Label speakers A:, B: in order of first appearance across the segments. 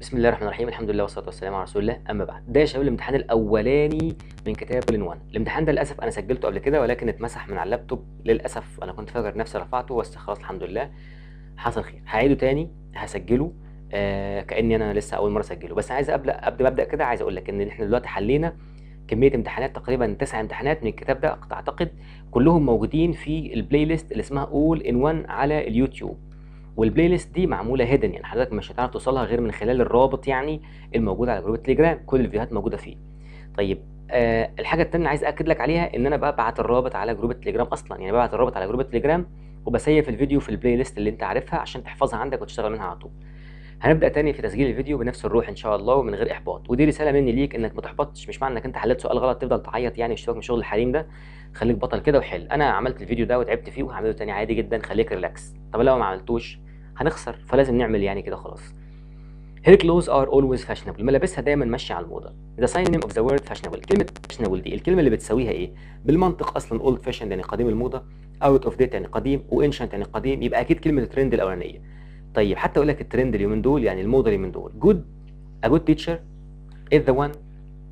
A: بسم الله الرحمن الرحيم الحمد لله والصلاه والسلام على رسول الله اما بعد ده يا شباب الامتحان الاولاني من كتاب ان 1 الامتحان ده للاسف انا سجلته قبل كده ولكن اتمسح من على اللابتوب للاسف انا كنت فاكر نفسي رفعته بس خلاص الحمد لله حصل خير هعيده تاني هسجله آه كاني انا لسه اول مره اسجله بس عايز ابدا قبل ما ابدا كده عايز اقول لك ان احنا دلوقتي حلينا كميه امتحانات تقريبا تسع امتحانات من الكتاب ده اعتقد كلهم موجودين في البلاي ليست اللي اسمها اول ان 1 على اليوتيوب والبلاي ليست دي معموله هيدن يعني حضرتك مش هتعرف توصلها غير من خلال الرابط يعني الموجود على جروب التليجرام كل الفيديوهات موجوده فيه طيب آه الحاجه الثانيه عايز اكد لك عليها ان انا ببعت الرابط على جروب التليجرام اصلا يعني ببعت الرابط على جروب التليجرام وبسيف الفيديو في البلاي ليست اللي انت عارفها عشان تحفظها عندك وتشتغل منها على طول هنبدا تاني في تسجيل الفيديو بنفس الروح ان شاء الله ومن غير احباط ودي رساله مني ليك انك ما تحبطش مش معنى انك انت حليت سؤال غلط تفضل تعيط يعني وتشتغل من شغل الحريم ده خليك بطل كده وحل انا عملت الفيديو ده وتعبت فيه وهعمله تاني عادي جدا خليك ريلاكس طب لو ما عملتوش هنخسر فلازم نعمل يعني كده خلاص Her clothes are always fashionable ملابسها دايما ماشيه على الموضه The synonym of the word fashionable كلمه fashionable دي الكلمه اللي بتساويها ايه بالمنطق اصلا old fashioned يعني قديم الموضه out of date يعني قديم وانشنت يعني قديم يبقى اكيد كلمه الترند الاولانيه طيب حتى اقول لك الترند اليومين دول يعني الموضه اليومين دول good a good teacher is the one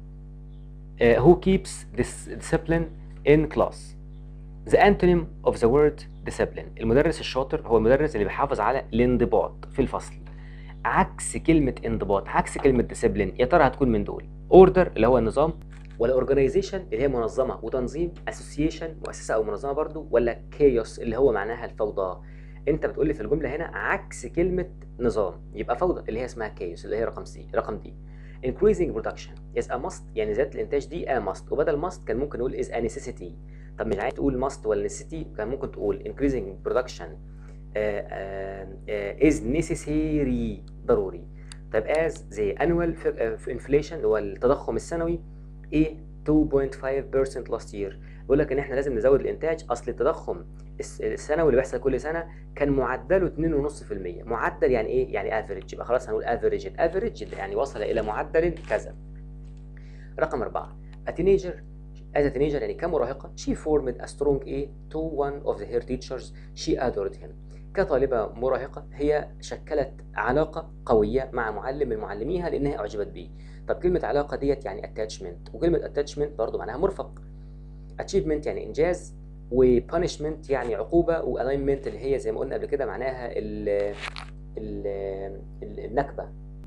A: uh, who keeps this discipline in class The antonym of the word discipline المدرس الشاطر هو المدرس اللي بيحافظ على الانضباط في الفصل عكس كلمة انضباط عكس كلمة discipline يا ترى هتكون من دول order اللي هو النظام ولا organization اللي هي منظمة وتنظيم association مؤسسة أو منظمة برضو ولا chaos اللي هو معناها الفوضى انت بتقول لي في الجملة هنا عكس كلمة نظام يبقى فوضى اللي هي اسمها chaos اللي هي رقم سي رقم دي increasing production is a must يعني زيادة الإنتاج دي a must وبدل must كان ممكن نقول is a necessity طب مش عايز تقول must ولا necessity كان ممكن تقول increasing production uh, uh, uh, is necessary ضروري طب as زي annual inflation اللي هو التضخم السنوي ايه 2.5% last year بيقول لك ان احنا لازم نزود الانتاج اصل التضخم السنوي اللي بيحصل كل سنه كان معدله 2.5% معدل يعني ايه يعني افريج يبقى خلاص هنقول افريج الافريج يعني وصل الى معدل كذا رقم أربعة a teenager as a teenager يعني كمراهقة she formed a strong A to one of the her teachers she adored him كطالبة مراهقة هي شكلت علاقة قوية مع معلم من معلميها لأنها أعجبت به طب كلمة علاقة ديت يعني attachment وكلمة attachment برضو معناها مرفق achievement يعني إنجاز و punishment يعني عقوبة و alignment اللي هي زي ما قلنا قبل كده معناها ال ال النكبة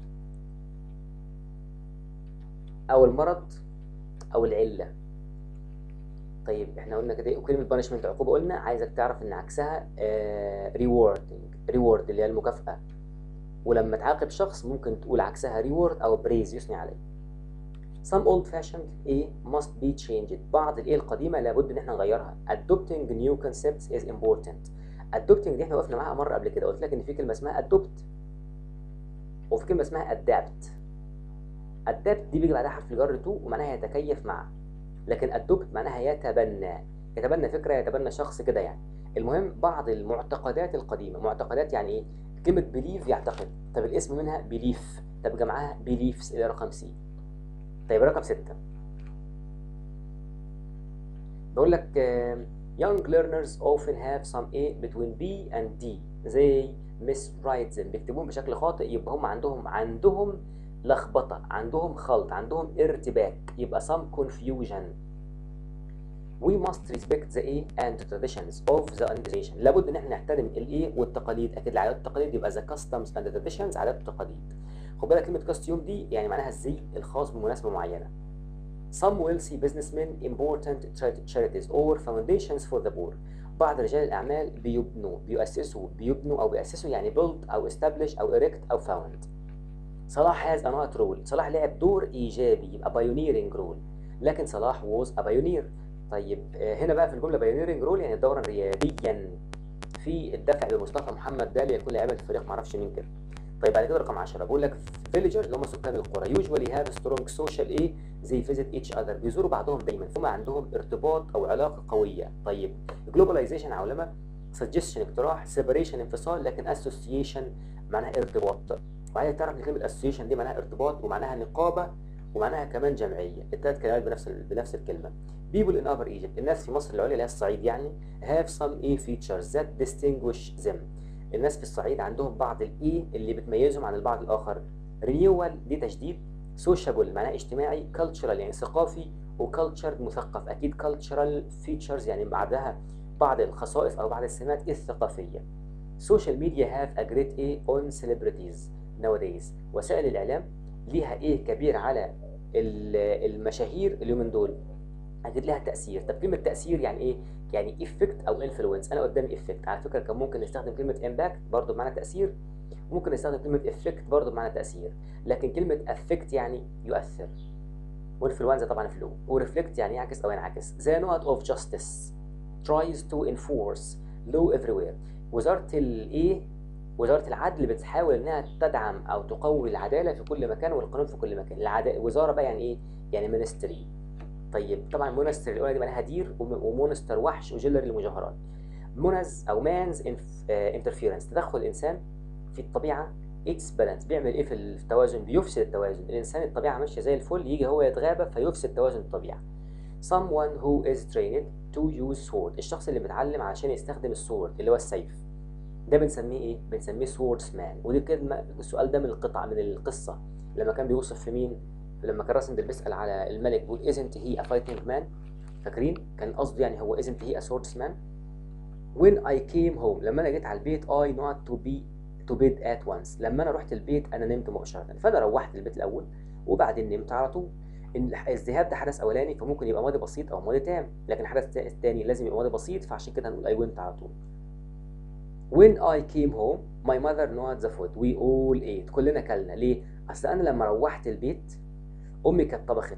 A: أو المرض أو العلة طيب احنا قلنا كده وكلمه بانشمنت عقوبه قلنا عايزك تعرف ان عكسها ريوردنج ريورد اللي هي المكافاه ولما تعاقب شخص ممكن تقول عكسها ريورد او بريز يثني عليه some old fashioned A must be changed بعض الايه القديمه لابد ان احنا نغيرها adopting new concepts is important adopting دي احنا وقفنا معاها مره قبل كده قلت لك ان في كلمه اسمها adopt وفي كلمه اسمها adapt adapt دي بيجي بعدها حرف الجر تو ومعناها يتكيف مع لكن ادوبت معناها يتبنى يتبنى فكره يتبنى شخص كده يعني المهم بعض المعتقدات القديمه معتقدات يعني ايه كلمه بليف يعتقد طب الاسم منها بليف طب جمعها بليفز اللي رقم سي طيب رقم ستة بقول لك uh, young learners often have some A between B and D زي miswrite them بيكتبوهم بشكل خاطئ يبقى هم عندهم عندهم لخبطة عندهم خلط عندهم ارتباك يبقى some confusion we must respect the A and the traditions of the organization لابد ان احنا نحترم الايه والتقاليد اكيد العادات والتقاليد يبقى the customs and the traditions عادات والتقاليد خد بالك كلمة كاستيوم دي يعني معناها الزي الخاص بمناسبة معينة some wealthy businessmen important charities or foundations for the poor بعض رجال الأعمال بيبنوا بيؤسسوا بيبنوا أو بيأسسوا يعني build أو establish أو erect أو found صلاح هاز انات رول صلاح لعب دور ايجابي يبقى بايونيرنج رول لكن صلاح ووز ا بايونير طيب هنا بقى في الجمله بايونيرنج رول يعني دورا رياديا في الدفع بمصطفى محمد دالي يكون لعيبه الفريق معرفش مين كده طيب بعد كده رقم 10 بقول لك فيليجر اللي هم سكان القرى يوجوالي هاف سترونج سوشيال ايه زي فيزيت اتش اذر بيزوروا بعضهم دايما ثم عندهم ارتباط او علاقه قويه طيب جلوباليزيشن عولمه سجستشن اقتراح سيبريشن انفصال لكن اسوسيشن معناها ارتباط وعايزك تعرف ان كلمه اسوسيشن دي معناها ارتباط ومعناها نقابه ومعناها كمان جمعيه الثلاث كلمات بنفس بنفس الكلمه people in upper Egypt الناس في مصر العليا اللي هي الصعيد يعني have some a features that distinguish them الناس في الصعيد عندهم بعض الايه اللي بتميزهم عن البعض الاخر رينيوال دي تجديد سوشيبل معناه اجتماعي كالتشرال يعني ثقافي وكالتشر مثقف اكيد كالتشرال فيتشرز يعني بعدها بعض الخصائص او بعض السمات الثقافيه social media have a great A on celebrities nowadays وسائل الإعلام ليها إيه كبير على المشاهير اليومين دول أكيد لها تأثير طب كلمة تأثير يعني إيه؟ يعني إفكت أو إنفلونس أنا قدامي إفكت على فكرة كان ممكن نستخدم كلمة إمباكت برضه بمعنى تأثير ممكن نستخدم كلمة إفكت برضه بمعنى تأثير لكن كلمة أفكت يعني يؤثر وإنفلونزا طبعا فلو وريفلكت يعني يعكس أو ينعكس The note of justice tries to enforce law everywhere وزاره الايه وزاره العدل بتحاول انها تدعم او تقوي العداله في كل مكان والقانون في كل مكان العداله وزاره بقى يعني ايه يعني مينستري طيب طبعا مونستر الاولى دي معناها دير ومونستر وحش وجلر المجوهرات مونز او مانز انترفيرنس تدخل الانسان في الطبيعه اتس بالانس بيعمل ايه في التوازن بيفسد التوازن الانسان الطبيعه ماشيه زي الفل يجي هو يتغابى فيفسد توازن الطبيعه someone who is trained to use sword الشخص اللي متعلم عشان يستخدم السورد اللي هو السيف ده بنسميه ايه بنسميه سوردسمان ودي كلمه السؤال ده من القطعه من القصه لما كان بيوصف في مين لما كان راسندل بيسال على الملك بيقول isn't he a fighting man فاكرين كان قصده يعني هو isn't he a swordsman when I came home لما انا جيت على البيت I not to be to bed at once لما انا رحت البيت انا نمت مباشره فانا روحت البيت الاول وبعدين نمت على طول ان الذهاب ده حدث اولاني فممكن يبقى ماضي بسيط او ماضي تام لكن الحدث الثاني لازم يبقى ماضي بسيط فعشان كده هنقول I went على طول When I came home my mother not the food we all ate كلنا كلنا ليه؟ اصل انا لما روحت البيت امي كانت طبخت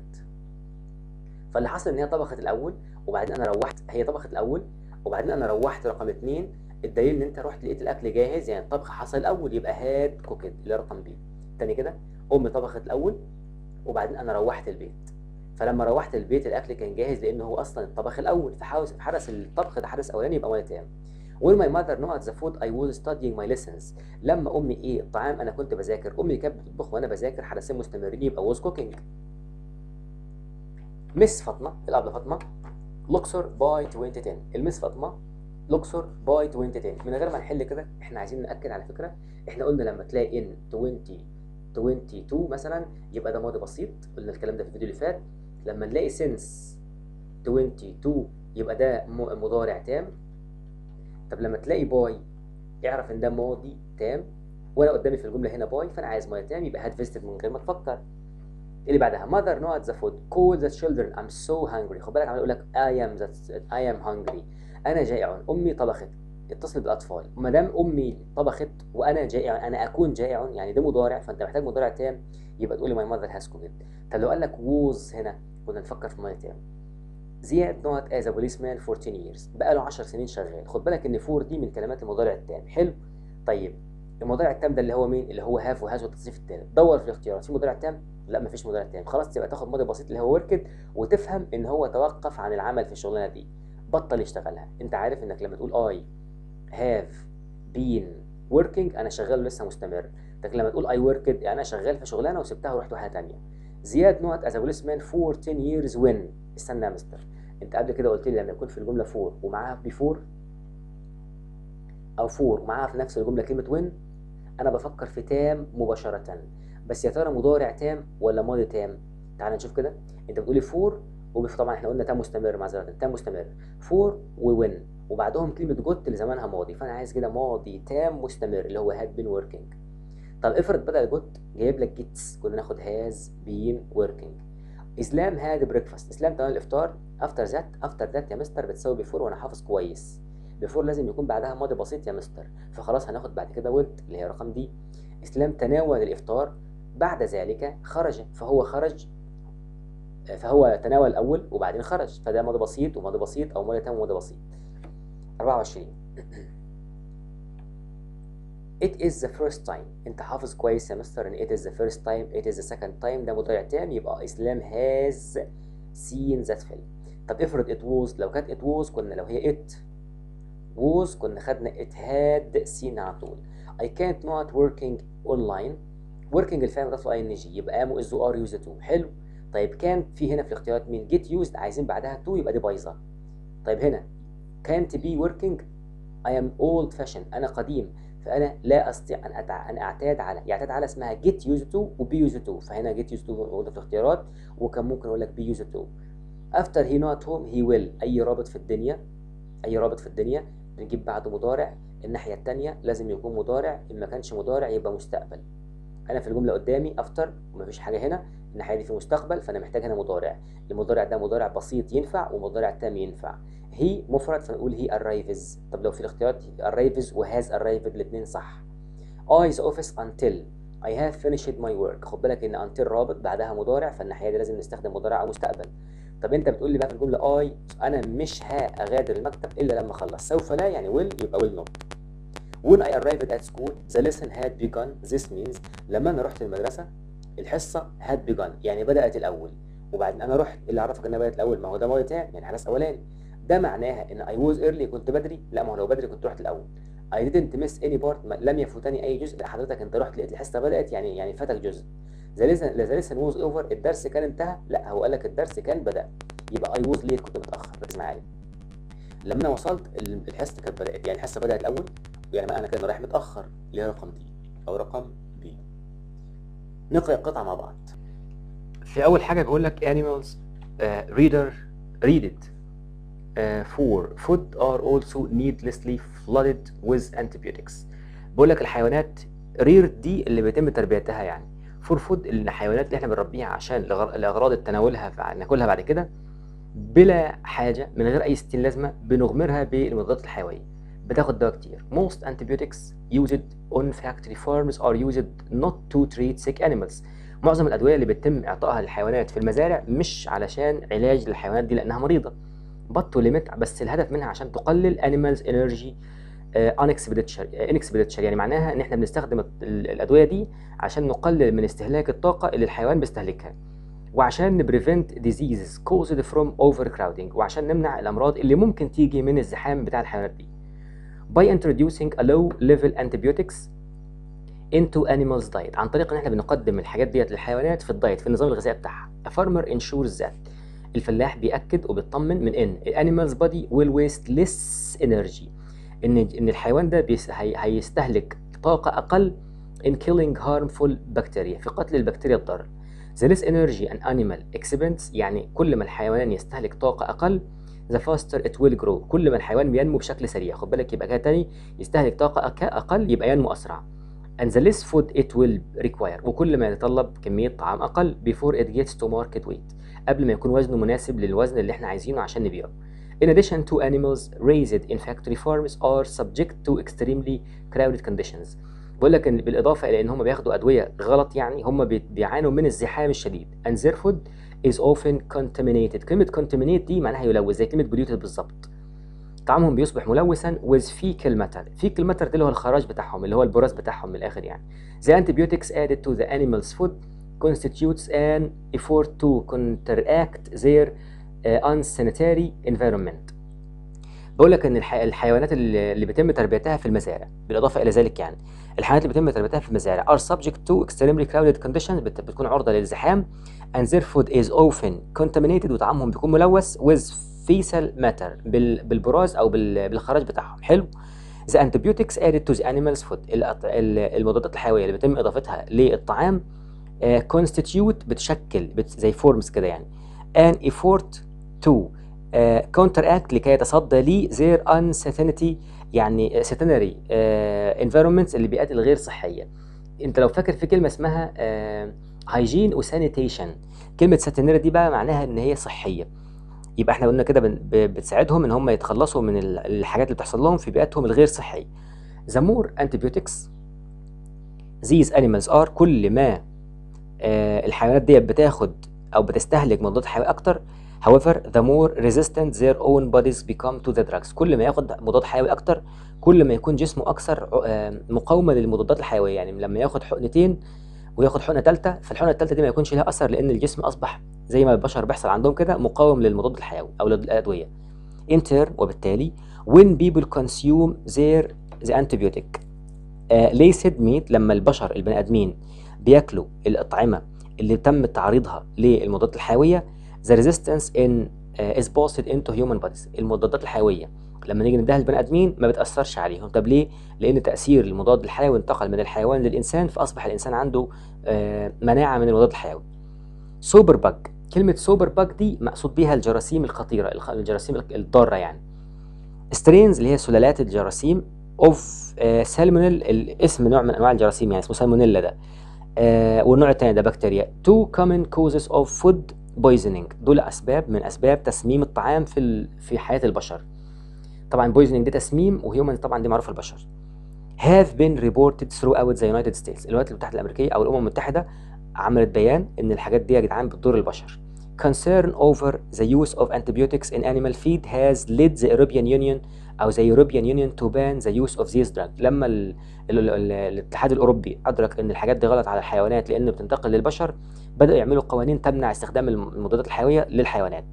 A: فاللي حصل ان هي طبخت الاول وبعدين انا روحت هي طبخت الاول وبعدين انا روحت رقم اثنين الدليل ان انت رحت لقيت الاكل جاهز يعني الطبخ حصل الاول يبقى هاد كوكد اللي رقم بي تاني كده امي طبخت الاول وبعدين انا روحت البيت فلما روحت البيت الاكل كان جاهز لان هو اصلا الطبخ الاول فحدث الطبخ ده حدث اولاني يبقى ميه تام When my mother not the food I was studying my lessons لما امي ايه الطعام انا كنت بذاكر امي كانت بتطبخ وانا بذاكر حدثين مستمرين يبقى was cooking مس فاطمه الابله فاطمه لوكسور باي 2010 المس فاطمه لوكسور باي 2010 من غير ما نحل كده احنا عايزين ناكد على فكره احنا قلنا لما تلاقي ان 20 22 مثلا يبقى ده ماضي بسيط قلنا الكلام ده في الفيديو اللي فات لما نلاقي سنس 22 يبقى ده مضارع تام طب لما تلاقي باي اعرف ان ده ماضي تام وانا قدامي في الجمله هنا باي فانا عايز ماضي تام يبقى هاد فيستد من غير ما تفكر اللي بعدها mother not the food call the children I'm so hungry خد بالك عمال يقول لك I am that I am hungry انا جائع امي طبخت اتصل بالاطفال ما دام امي طبخت وانا جائع انا اكون جائع يعني ده مضارع فانت محتاج مضارع تام يبقى تقول لي ماي ماذر هاز كوكيد طب لو قال لك ووز هنا كنا نفكر في ماضي تام زياد نوت از بوليس مان 14 years بقى له 10 سنين شغال خد بالك ان فور دي من كلمات المضارع التام حلو طيب المضارع التام ده اللي هو مين اللي هو هاف وهاز والتصريف الثالث دور في الاختيارات في مضارع تام لا مفيش مضارع تام خلاص تبقى تاخد ماضي بسيط اللي هو وركد وتفهم ان هو توقف عن العمل في الشغلانه دي بطل يشتغلها انت عارف انك لما تقول اي have been working انا شغال لسه مستمر لكن لما تقول I worked انا شغال في شغلانه وسبتها ورحت واحده ثانيه زياد نوت از بوليسمان فور 10 years when استنى يا مستر انت قبل كده قلت لي لما يكون في الجمله فور ومعاها بيفور او فور ومعاها في نفس الجمله كلمه when انا بفكر في تام مباشره بس يا ترى مضارع تام ولا ماضي تام تعال نشوف كده انت بتقولي فور وطبعا احنا قلنا تام مستمر معذره تام مستمر فور ووين وبعدهم كلمه جوت اللي زمانها ماضي فانا عايز كده ماضي تام مستمر اللي هو هاد بين وركينج طب افرض بدل جوت جايب لك جيتس كنا ناخد هاز بين وركينج اسلام هاد بريكفاست اسلام تمام الافطار افتر ذات افتر ذات يا مستر بتساوي بيفور وانا حافظ كويس بيفور لازم يكون بعدها ماضي بسيط يا مستر فخلاص هناخد بعد كده ود اللي هي رقم دي اسلام تناول الافطار بعد ذلك خرج فهو خرج فهو تناول الاول وبعدين خرج فده ماضي بسيط وماضي بسيط او ماضي تام وماضي بسيط 24 It is the first time انت حافظ كويس يا مستر ان it is the first time it is the second time ده مضارع تام يبقى اسلام has seen that film طب افرض it was لو كانت it was كنا لو هي it was كنا خدنا it had seen على طول I can't not working online working الفعل مضاف اي ان جي يبقى ام از ار يوز تو حلو طيب كان في هنا في الاختيارات مين get used عايزين بعدها تو يبقى دي بايظه طيب هنا can't be working I am old fashioned أنا قديم فانا لا استطيع ان أتع... ان اعتاد على يعتاد على اسمها جيت يوز تو وبي يوز تو فهنا جيت يوز تو موجوده في الاختيارات وكان ممكن اقول لك بي يوز تو افتر هي نوت هوم هي ويل اي رابط في الدنيا اي رابط في الدنيا بنجيب بعده مضارع الناحيه الثانيه لازم يكون مضارع ان ما كانش مضارع يبقى مستقبل انا في الجمله قدامي افتر ومفيش حاجه هنا الناحيه دي في مستقبل فانا محتاج هنا مضارع المضارع ده مضارع بسيط ينفع ومضارع تام ينفع هي مفرد فنقول هي arrives طب لو في الاختيارات arrives وهاز arrived الاثنين صح I is office until I have finished my work خد بالك ان until رابط بعدها مضارع فالناحيه دي لازم نستخدم مضارع او مستقبل طب انت بتقول لي بقى في الجمله اي انا مش هاغادر المكتب الا لما اخلص سوف لا يعني will يبقى will not when I arrived at school the lesson had begun this means لما انا رحت المدرسه الحصه had begun يعني بدات الاول وبعدين انا رحت اللي عرفك انها بدات الاول ما هو ده ماضي تام يعني حدث اولاني ده معناها ان I was early كنت بدري لا ما هو لو بدري كنت رحت الاول I didn't miss any part ما لم يفوتني اي جزء حضرتك انت رحت لقيت الحصه بدات يعني يعني فاتك جزء ذا ليسن ووز اوفر الدرس كان انتهى لا هو قال لك الدرس كان بدا يبقى اي ووز ليت كنت متاخر ركز معايا لما انا وصلت الحصه كانت بدات يعني الحصه بدات الاول يعني انا كان رايح متاخر اللي هي رقم دي او رقم بي نقرا القطعه مع بعض في اول حاجه بيقول لك animals uh, reader read it uh, for food are also needlessly flooded with antibiotics بيقول لك الحيوانات رير دي اللي بيتم تربيتها يعني فور فود الحيوانات اللي احنا بنربيها عشان لاغراض تناولها ناكلها بعد كده بلا حاجه من غير اي ستين لازمه بنغمرها بالمضادات الحيويه بتاخد دواء كتير most antibiotics used on factory farms are used not to treat sick animals معظم الادويه اللي بيتم اعطائها للحيوانات في المزارع مش علشان علاج للحيوانات دي لانها مريضه but to limit بس الهدف منها عشان تقلل animals energy انكسبدتشر يعني معناها ان احنا بنستخدم الادويه دي عشان نقلل من استهلاك الطاقه اللي الحيوان بيستهلكها وعشان نبريفنت ديزيزز caused from overcrowding وعشان نمنع الامراض اللي ممكن تيجي من الزحام بتاع الحيوانات دي by introducing a low level antibiotics into animals diet عن طريق ان احنا بنقدم الحاجات ديت للحيوانات في الدايت في النظام الغذائي بتاعها a farmer ensures that الفلاح بيأكد وبيطمن من ان animal's body will waste less energy ان ان الحيوان ده بيس هي هيستهلك طاقه اقل in killing harmful bacteria في قتل البكتيريا الضاره the less energy an animal expends يعني كل ما الحيوان يستهلك طاقه اقل the faster it will grow كل ما الحيوان بينمو بشكل سريع خد بالك يبقى كده تاني يستهلك طاقه اقل يبقى ينمو اسرع and the less food it will require وكل ما يتطلب كميه طعام اقل before it gets to market weight قبل ما يكون وزنه مناسب للوزن اللي احنا عايزينه عشان نبيعه In addition to animals raised in factory farms are subject to extremely crowded conditions. بقول لك ان بالاضافه الى ان هم بياخدوا ادويه غلط يعني هم بيعانوا من الزحام الشديد and their food is often contaminated. كلمه contaminate دي معناها يلوث زي كلمه polluted بالظبط. طعامهم بيصبح ملوثا with fecal matter. fecal matter ده اللي هو الخراج بتاعهم اللي هو البراز بتاعهم من الاخر يعني. The antibiotics added to the animal's food constitutes an effort to counteract their unsanitary environment بقول لك ان الحي... الحيوانات اللي بيتم تربيتها في المزارع بالاضافه الى ذلك يعني الحيوانات اللي بيتم تربيتها في المزارع are subject to extremely crowded conditions بت... بتكون عرضه للزحام and their food is often contaminated وطعامهم بيكون ملوث with fecal matter بال... بالبراز او بال... بالخراج بتاعهم حلو The antibiotics added to the animal's food المضادات الحيويه اللي بيتم اضافتها للطعام uh, constitute بتشكل بت... زي فورمز كده يعني an effort to uh, counteract لكي يتصدى لي their uncertainty يعني sanitary uh, environments اللي بيئات الغير صحية انت لو فاكر في كلمة اسمها hygiene وسانيتيشن كلمة sanitary دي بقى معناها ان هي صحية يبقى احنا قلنا كده بتساعدهم ان هم يتخلصوا من الحاجات اللي بتحصل لهم في بيئاتهم الغير صحية the more antibiotics these animals are كل ما uh, الحيوانات دي بتاخد او بتستهلك مضادات حيويه اكتر however the more resistant their own bodies become to the drugs كل ما ياخد مضاد حيوي اكتر كل ما يكون جسمه اكثر مقاومه للمضادات الحيويه يعني لما ياخد حقنتين وياخد حقنه ثالثه فالحقنه الثالثه دي ما يكونش لها اثر لان الجسم اصبح زي ما البشر بيحصل عندهم كده مقاوم للمضاد الحيوي او للادويه in turn وبالتالي when people consume their the antibiotic uh, laced meat لما البشر البني ادمين بياكلوا الاطعمه اللي تم تعريضها للمضادات الحيويه the resistance in uh, is posted into human bodies المضادات الحيويه لما نيجي نديها للبني ادمين ما بتاثرش عليهم طب ليه لان تاثير المضاد الحيوي انتقل من الحيوان للانسان فاصبح الانسان عنده آه، مناعه من المضاد الحيوي سوبر باج كلمه سوبر باج دي مقصود بيها الجراثيم الخطيره الخ- الجراثيم الضاره يعني سترينز اللي هي سلالات الجراثيم اوف سالمونيل الاسم نوع من انواع الجراثيم يعني اسمه سالمونيلا ده آه والنوع الثاني ده بكتيريا تو common causes of food poisoning دول اسباب من اسباب تسميم الطعام في ال... في حياه البشر طبعا poisoning دي تسميم وهيومن طبعا دي معروفه البشر have been reported throughout the United States الولايات المتحده الامريكيه او الامم المتحده عملت بيان ان الحاجات دي يا جدعان بتضر البشر concern over the use of antibiotics in animal feed has led the European Union او the European Union to ban the use of these drugs لما ال ال ال الاتحاد الاوروبي ادرك ان الحاجات دي غلط على الحيوانات لان بتنتقل للبشر بداوا يعملوا قوانين تمنع استخدام الم- المضادات الحيويه للحيوانات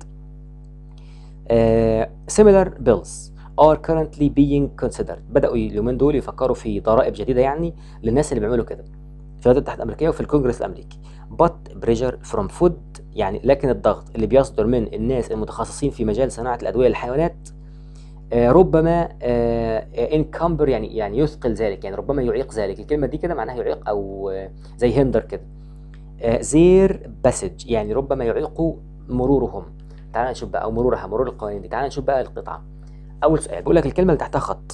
A: آه، similar bills are currently being considered بدأوا اليومين دول يفكروا في ضرائب جديدة يعني للناس اللي بيعملوا كده في الولايات المتحدة الأمريكية وفي الكونجرس الأمريكي but pressure from food يعني لكن الضغط اللي بيصدر من الناس المتخصصين في مجال صناعة الأدوية للحيوانات آه، ربما انكمبر يعني يعني يثقل ذلك يعني ربما يعيق ذلك الكلمة دي كده معناها يعيق أو آه، زي هندر كده زير باسج يعني ربما يعيق مرورهم تعال نشوف بقى او مرورها مرور القوانين دي تعال نشوف بقى القطعه اول سؤال بيقول لك الكلمه اللي تحتها خط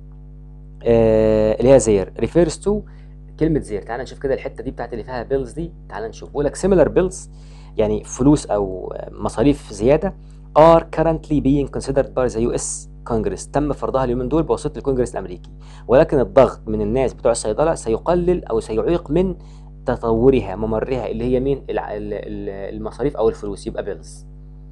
A: آه اللي هي زير refers to كلمه زير تعال نشوف كده الحته دي بتاعت اللي فيها بيلز دي تعال نشوف بيقول لك similar bills يعني فلوس او مصاريف زياده are currently being considered by the US Congress تم فرضها اليومين دول بواسطه الكونجرس الامريكي ولكن الضغط من الناس بتوع الصيدله سيقلل او سيعيق من تطورها ممرها اللي هي مين الع- ال- ال- المصاريف او الفلوس يبقى بيلز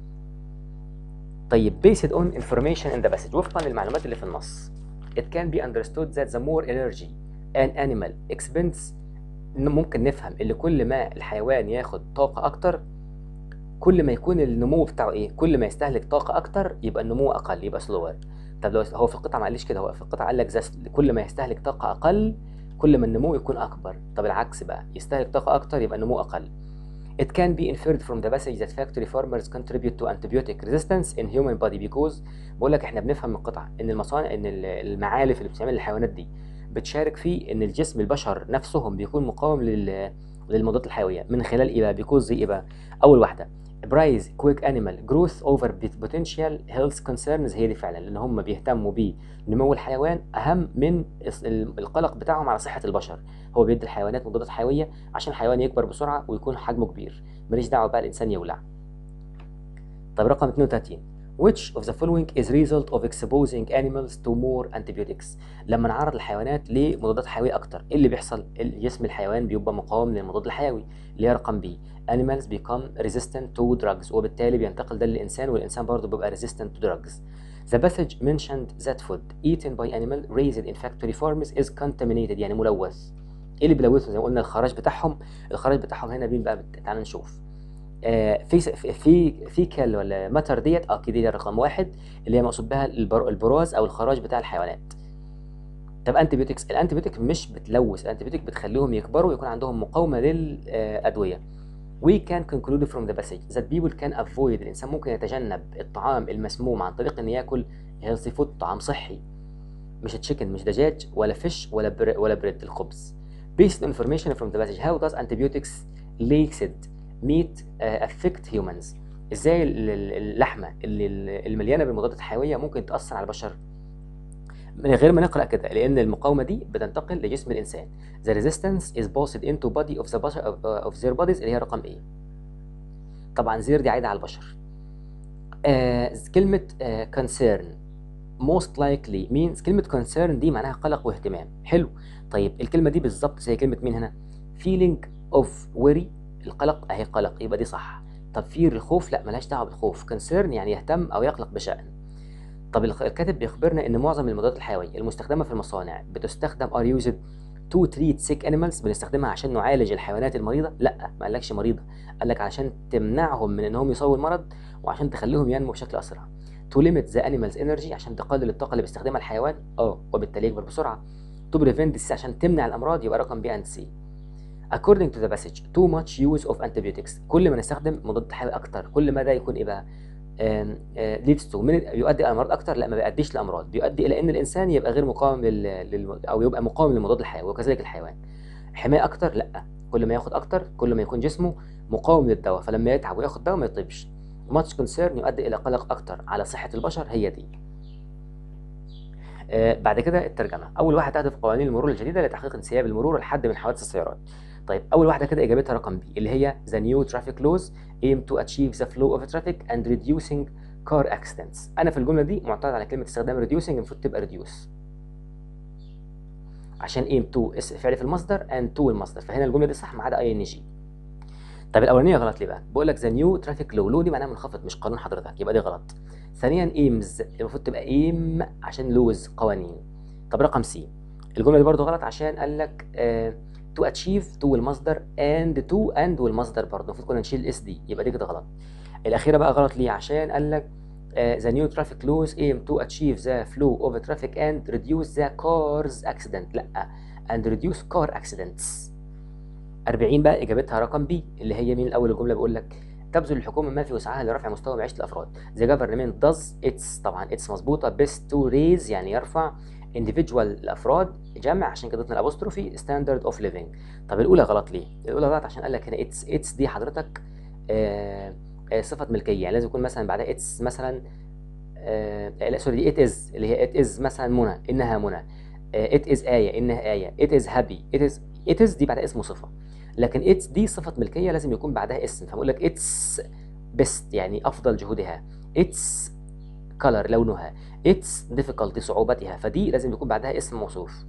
A: طيب based on information in the passage وفقا للمعلومات اللي في النص it can be understood that the more energy an animal expends إن ممكن نفهم اللي كل ما الحيوان ياخد طاقة أكتر كل ما يكون النمو بتاعه إيه كل ما يستهلك طاقة أكتر يبقى النمو أقل يبقى slower طب لو هو في القطعة ما قاليش كده هو في القطعة قال لك that كل ما يستهلك طاقة أقل كل ما النمو يكون أكبر طب العكس بقى يستهلك طاقة أكتر يبقى النمو أقل It can be inferred from the passage that factory farmers contribute to antibiotic resistance in human body because بقول لك احنا بنفهم من القطعة ان المصانع ان ال- المعالف اللي بتعمل للحيوانات دي بتشارك في ان الجسم البشر نفسهم بيكون مقاوم لل للمضادات الحيوية من خلال ايه بقى بيكوز زي ايه بقى اول واحدة برايز كويك انيمال جروث اوفر بوتنشال هيلث كونسيرنز هي دي فعلا لان هم بيهتموا بنمو الحيوان اهم من الس- القلق بتاعهم على صحة البشر هو بيدي الحيوانات مضادات حيوية عشان الحيوان يكبر بسرعة ويكون حجمه كبير ماليش دعوة بقى الإنسان يولع طب رقم 32 Which of the following is result of exposing animals to more antibiotics لما نعرض الحيوانات لمضادات حيوية أكتر إيه اللي بيحصل جسم الحيوان بيبقى مقاوم للمضاد الحيوي اللي هي رقم بي animals become resistant to drugs وبالتالي بينتقل ده للإنسان والإنسان برضه بيبقى resistant to drugs The passage mentioned that food eaten by animal raised in factory farms is contaminated يعني ملوث ايه اللي بيلوثه زي ما قلنا الخراج بتاعهم الخراج بتاعهم هنا مين بقى بت- تعال نشوف آه في في فيكال ولا ماتر ديت اه كده دي رقم واحد اللي هي مقصود بها البر- البراز او الخراج بتاع الحيوانات طب انتيبيوتكس الانتيبيوتيك مش بتلوث الانتيبيوتيك بتخليهم يكبروا ويكون عندهم مقاومه للادويه We can conclude from the passage that people can avoid الإنسان ممكن يتجنب الطعام المسموم عن طريق إنه ياكل healthy food طعام صحي مش تشيكن مش دجاج ولا فيش ولا بر ولا بريد الخبز based on information from the passage how does antibiotics laced meat uh, affect humans ازاي ال- ال- اللحمه اللي المليانه بالمضادات الحيويه ممكن تاثر على البشر من غير ما نقرا كده لان المقاومه دي بتنتقل لجسم الانسان the resistance is passed into body of the bashar of, of their bodies اللي هي رقم ايه طبعا زير دي عايده على البشر آه كلمه آه concern most likely means كلمة concern دي معناها قلق واهتمام حلو طيب الكلمة دي بالظبط زي كلمة مين هنا feeling of worry القلق اهي قلق يبقى دي صح طب fear الخوف لا ملهاش دعوة بالخوف concern يعني يهتم او يقلق بشأن طب الخ- الكاتب بيخبرنا ان معظم المضادات الحيوية المستخدمة في المصانع بتستخدم are used to treat sick animals بنستخدمها عشان نعالج الحيوانات المريضة لا ما قالكش مريضة قال لك عشان تمنعهم من انهم يصابوا المرض وعشان تخليهم ينمو بشكل اسرع to limit the animal's energy عشان تقلل الطاقة اللي بيستخدمها الحيوان اه وبالتالي يكبر بسرعة to prevent disease عشان تمنع الأمراض يبقى رقم بي and C according to the passage too much use of antibiotics كل ما نستخدم مضاد حيوي أكتر كل ما ده يكون إيه بقى ليدز تو بيؤدي الى امراض اكتر لا ما بيؤديش لامراض بيؤدي الى ان الانسان يبقى غير مقاوم لل... لل... او يبقى مقاوم للمضاد الحيوي وكذلك الحيوان حمايه اكتر لا كل ما ياخد اكتر كل ما يكون جسمه مقاوم للدواء فلما يتعب وياخد دواء ما يطيبش ماتش كونسيرن يؤدي الى قلق اكتر على صحه البشر هي دي آه بعد كده الترجمه اول واحد تهدف قوانين المرور الجديده لتحقيق انسياب المرور والحد من حوادث السيارات طيب اول واحده كده اجابتها رقم بي اللي هي the new traffic laws aim to achieve the flow of traffic and reducing car accidents انا في الجمله دي معترض على كلمه استخدام reducing المفروض تبقى reduce عشان aim to فعل في المصدر and to المصدر فهنا الجمله دي صح ما عدا اي ان جي طب الاولانيه غلط ليه بقى بقول لك ذا نيو ترافيك لو لو دي معناها منخفض مش قانون حضرتك يبقى دي غلط ثانيا ايمز المفروض تبقى ايم عشان لوز قوانين طب رقم سي الجمله دي برضو غلط عشان قال لك تو اتشيف تو المصدر اند تو اند والمصدر برضه المفروض كنا نشيل الاس دي يبقى دي كده غلط الاخيره بقى غلط ليه عشان قال لك ذا نيو ترافيك لوز ايم تو اتشيف ذا فلو اوف ترافيك اند ريديوس ذا كارز اكسيدنت لا اند ريديوس كار اكسيدنتس 40 بقى اجابتها رقم بي اللي هي مين الاول الجمله بيقول لك تبذل الحكومه ما في وسعها لرفع مستوى معيشه الافراد the government does its طبعا its مظبوطه best to raise يعني يرفع individual الافراد جمع عشان كده الابوستروفي standard of living طب الاولى غلط ليه الاولى غلط عشان قال لك هنا its its دي حضرتك آه آه صفه ملكيه يعني لازم يكون مثلا بعدها its مثلا آه لا سوري it is اللي هي it is مثلا منى انها منى آه it is ايه انها ايه it is happy it is it is دي بعدها اسم صفه لكن اتس دي صفه ملكيه لازم يكون بعدها اسم فبقول لك اتس بيست يعني افضل جهودها اتس كلر لونها اتس difficulty صعوبتها فدي لازم يكون بعدها اسم موصوف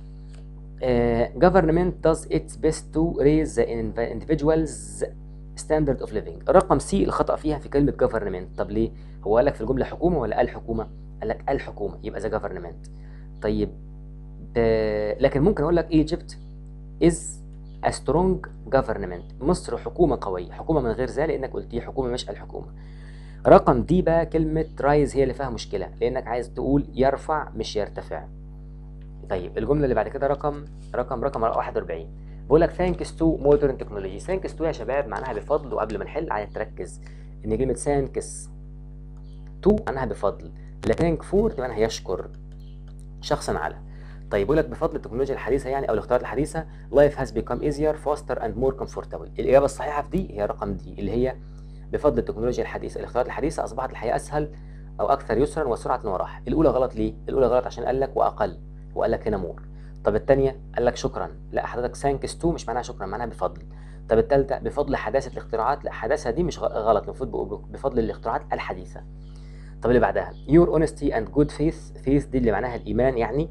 A: uh, government does its best to raise the individual's standard of living رقم سي الخطأ فيها في كلمة government طب ليه هو قال لك في الجملة حكومة ولا الحكومة قال لك الحكومة يبقى the government طيب uh, لكن ممكن اقول لك Egypt is a strong government مصر حكومة قوية حكومة من غير ذا لأنك قلت دي حكومة مش الحكومة رقم دي بقى كلمة رايز هي اللي فيها مشكلة لأنك عايز تقول يرفع مش يرتفع طيب الجملة اللي بعد كده رقم رقم رقم 41 بقول لك ثانكس تو مودرن تكنولوجي ثانكس تو يا شباب معناها بفضل وقبل ما نحل عايز تركز ان كلمة ثانكس تو معناها بفضل لا ثانك فور معناها يشكر شخصا على طيب بيقول لك بفضل التكنولوجيا الحديثه يعني او الاختراعات الحديثه life has become easier faster and more comfortable الاجابه الصحيحه في دي هي رقم دي اللي هي بفضل التكنولوجيا الحديثه الاختراعات الحديثه اصبحت الحياه اسهل او اكثر يسرا وسرعه وراحه الاولى غلط ليه الاولى غلط عشان قال لك واقل وقال لك هنا مور طب الثانيه قال لك شكرا لا حضرتك ثانكس تو مش معناها شكرا معناها بفضل طب الثالثه بفضل حداثه الاختراعات لا حداثه دي مش غلط المفروض بفضل الاختراعات الحديثه طب اللي بعدها your honesty and good faith faith دي اللي معناها الايمان يعني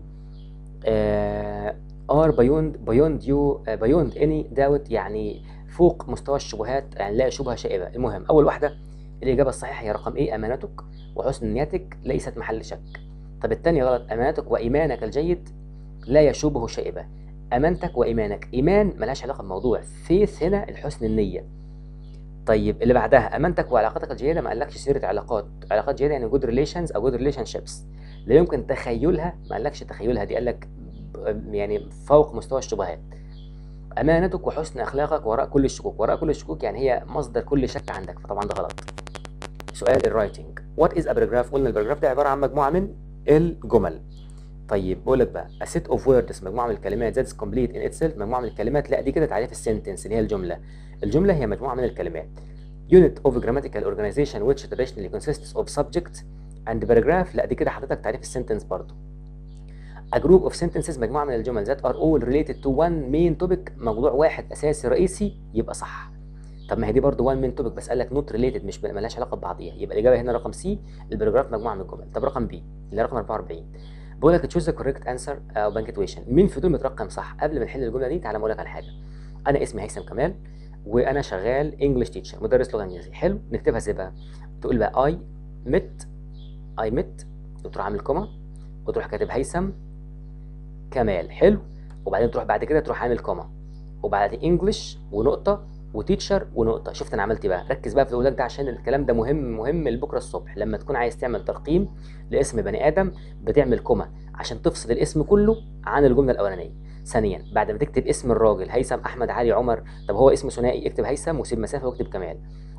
A: ار بيوند بيوند يو بيوند اني داوت يعني فوق مستوى الشبهات يعني لا شبهه شائبه المهم اول واحده الاجابه الصحيحه هي رقم ايه امانتك وحسن نيتك ليست محل شك طب الثانيه غلط امانتك وايمانك الجيد لا يشوبه شائبه امانتك وايمانك ايمان ملهاش علاقه بالموضوع فيث هنا الحسن النيه طيب اللي بعدها امانتك وعلاقاتك الجيده ما قالكش سيره علاقات علاقات جيده يعني جود ريليشنز او جود ريليشن شيبس لا يمكن تخيلها ما قالكش تخيلها دي قال لك يعني فوق مستوى الشبهات امانتك وحسن اخلاقك وراء كل الشكوك وراء كل الشكوك يعني هي مصدر كل شك عندك فطبعا ده غلط سؤال الرايتنج وات از ا باراجراف قلنا الباراجراف ده عباره عن مجموعه من الجمل طيب بقول لك بقى a set of words مجموعه من الكلمات that is complete in itself مجموعه من الكلمات لا دي كده تعريف السنتنس اللي هي الجمله الجمله هي مجموعه من الكلمات unit of grammatical organization which traditionally consists of subject and paragraph لا دي كده حضرتك تعريف السنتنس برضه A group of sentences مجموعة من الجمل that are all related to one main topic موضوع واحد أساسي رئيسي يبقى صح. طب ما هي دي برضه one main topic بس قال لك not related مش مالهاش علاقة ببعضيها يبقى الإجابة هنا رقم سي الباراجراف مجموعة من الجمل. طب رقم بي اللي رقم 44 بقول لك تشوز ذا كوريكت انسر او بانكتويشن مين في دول مترقم صح؟ قبل ما نحل الجملة دي تعالى أقول لك على حاجة. أنا اسمي هيثم كمال وأنا شغال انجلش تيتشر مدرس لغة إنجليزية حلو نكتبها ازاي بقى؟ تقول بقى I met I met وتروح عامل كوما وتروح كاتب هيثم كمال حلو وبعدين تروح بعد كده تروح عامل كوما وبعدين انجلش ونقطه وتيتشر ونقطه شفت انا عملت ايه بقى ركز بقى في الاولى ده عشان الكلام ده مهم مهم لبكره الصبح لما تكون عايز تعمل ترقيم لاسم بني ادم بتعمل كوما عشان تفصل الاسم كله عن الجمله الاولانيه ثانيا بعد ما تكتب اسم الراجل هيثم احمد علي عمر طب هو اسم ثنائي اكتب هيثم وسيب مسافه واكتب كمال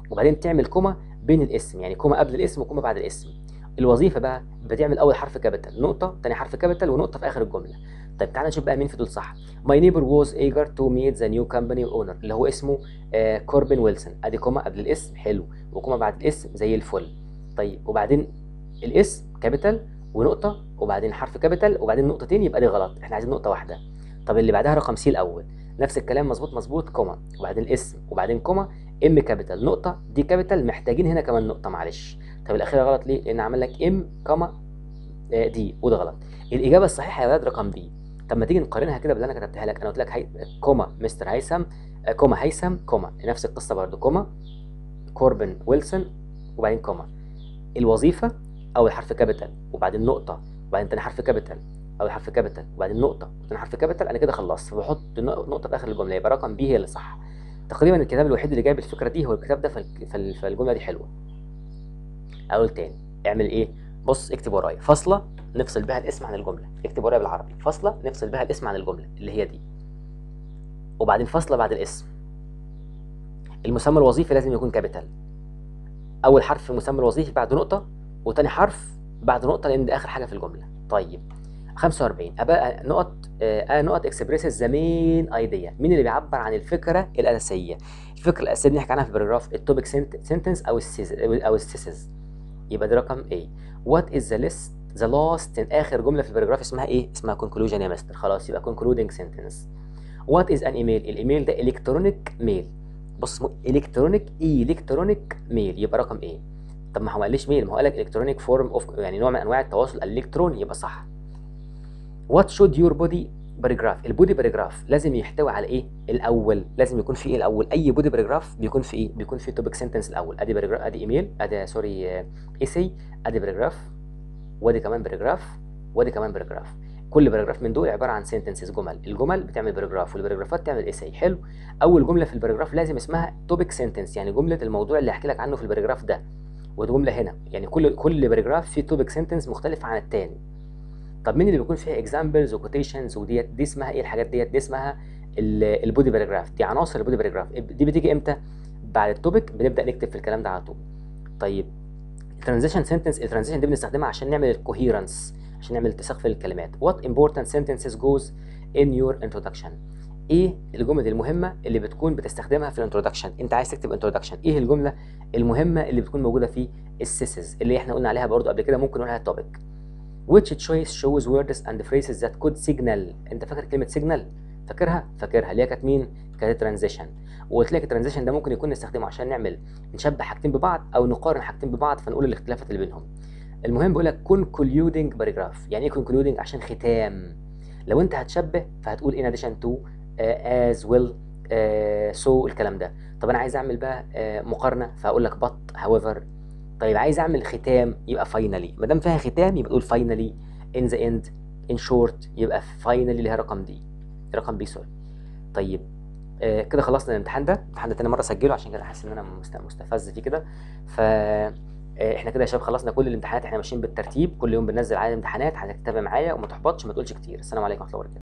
A: وبعدين تعمل كوما بين الاسم يعني كوما قبل الاسم وكوما بعد الاسم الوظيفه بقى بتعمل اول حرف كابيتال نقطه تاني حرف كابيتال ونقطه في اخر الجمله طيب تعالى نشوف بقى مين في دول صح my neighbor was eager to meet the new company owner اللي هو اسمه آه كوربن ويلسون ادي كوما قبل الاسم حلو وكوما بعد الاسم زي الفل طيب وبعدين الاسم كابيتال ونقطه وبعدين حرف كابيتال وبعدين نقطتين يبقى دي غلط احنا عايزين نقطه واحده طب اللي بعدها رقم سي الاول نفس الكلام مظبوط مظبوط كوما وبعدين الاسم وبعدين كوما ام كابيتال نقطه دي كابيتال محتاجين هنا كمان نقطه معلش طب الاخيره غلط ليه لان عمل لك ام كوما آه، دي وده غلط الاجابه الصحيحه يا ولاد رقم بي طب ما تيجي نقارنها كده باللي انا كتبتها لك انا قلت لك هي... كوما مستر هيثم آه، كوما هيثم كوما نفس القصه برضو كوما كوربن ويلسون وبعدين كوما الوظيفه اول حرف كابيتال وبعدين نقطه وبعدين تاني حرف كابيتال اول حرف كابيتال وبعدين نقطه وتاني حرف كابيتال انا كده خلصت فبحط نق- نقطه في اخر الجمله يبقى رقم بي هي اللي صح تقريبا الكتاب الوحيد اللي جايب الفكره دي هو الكتاب ده فال- فال- فالجمله دي حلوه اقول تاني اعمل ايه بص اكتب ورايا فاصله نفصل بها الاسم عن الجمله اكتب ورايا بالعربي فاصله نفصل بها الاسم عن الجمله اللي هي دي وبعدين فاصله بعد الاسم المسمى الوظيفي لازم يكون كابيتال اول حرف في المسمى الوظيفي بعد نقطه وتاني حرف بعد نقطه لان ده اخر حاجه في الجمله طيب 45 ابقى نقط آه نقط اكسبريسز ذا مين ايديا مين اللي بيعبر عن الفكره الاساسيه الفكره الاساسيه اللي نحكي عنها في الباراجراف التوبيك سنتنس او السيز او السيسز يبقى ده رقم A what is the list the last اخر جمله في الباراجراف اسمها ايه اسمها conclusion يا مستر خلاص يبقى concluding sentence what is an email الايميل ده الكترونيك ميل بص اسمه الكترونيك الكترونيك ميل يبقى رقم ايه طب ما هو ما قاليش ميل ما هو قال لك الكترونيك فورم اوف يعني نوع من انواع التواصل الالكتروني يبقى صح وات شود يور بودي باراجراف البودي باراجراف لازم يحتوي على ايه الاول لازم يكون في ايه الاول اي بودي باراجراف بيكون في ايه بيكون في توبيك سنتنس الاول ادي باراجراف ادي ايميل ادي سوري ايسي ادي باراجراف وادي كمان باراجراف وادي كمان باراجراف كل باراجراف من دول عباره عن سنتنسز جمل الجمل بتعمل باراجراف والباراجرافات تعمل ايسي حلو اول جمله في الباراجراف لازم اسمها توبيك سنتنس يعني جمله الموضوع اللي هحكي لك عنه في الباراجراف ده ودي جمله هنا يعني كل كل باراجراف فيه توبيك سنتنس مختلف عن الثاني طب مين اللي بيكون فيها اكزامبلز وكوتيشنز وديت دي اسمها ايه الحاجات ديت دي اسمها البودي باراجراف دي عناصر البودي باراجراف دي بتيجي امتى بعد التوبيك بنبدا نكتب في الكلام ده على طول طيب الترانزيشن سنتنس الترانزيشن دي بنستخدمها عشان نعمل الكوهيرنس عشان نعمل اتساق في الكلمات what important sentences goes in your introduction ايه الجمل المهمه اللي بتكون بتستخدمها في الانترودكشن انت عايز تكتب انترودكشن ايه الجمله المهمه اللي بتكون موجوده في السيسز اللي احنا قلنا عليها برضو قبل كده ممكن نقولها توبيك which choice shows words and phrases that could signal انت فاكر كلمه signal فاكرها فاكرها اللي هي كانت مين كانت ترانزيشن وقلت لك الترانزيشن ده ممكن يكون نستخدمه عشان نعمل نشبه حاجتين ببعض او نقارن حاجتين ببعض فنقول الاختلافات اللي بينهم المهم بيقول لك concluding paragraph يعني ايه concluding عشان ختام لو انت هتشبه فهتقول in addition to uh, as well uh, so الكلام ده طب انا عايز اعمل بقى uh, مقارنه فهقول لك but however طيب عايز اعمل ختام يبقى فاينلي ما دام فيها ختام يبقى تقول فاينلي ان ذا اند ان شورت يبقى فاينلي اللي هي رقم دي رقم بي سوري طيب آه كده خلصنا الامتحان ده الامتحان ده تاني مره اسجله عشان كده حاسس ان انا مست- مستفز فيه كده ف آه، احنا كده يا شباب خلصنا كل الامتحانات احنا ماشيين بالترتيب كل يوم بننزل على الامتحانات عايزك تتابع معايا وما تحبطش ما تقولش كتير السلام عليكم ورحمه الله وبركاته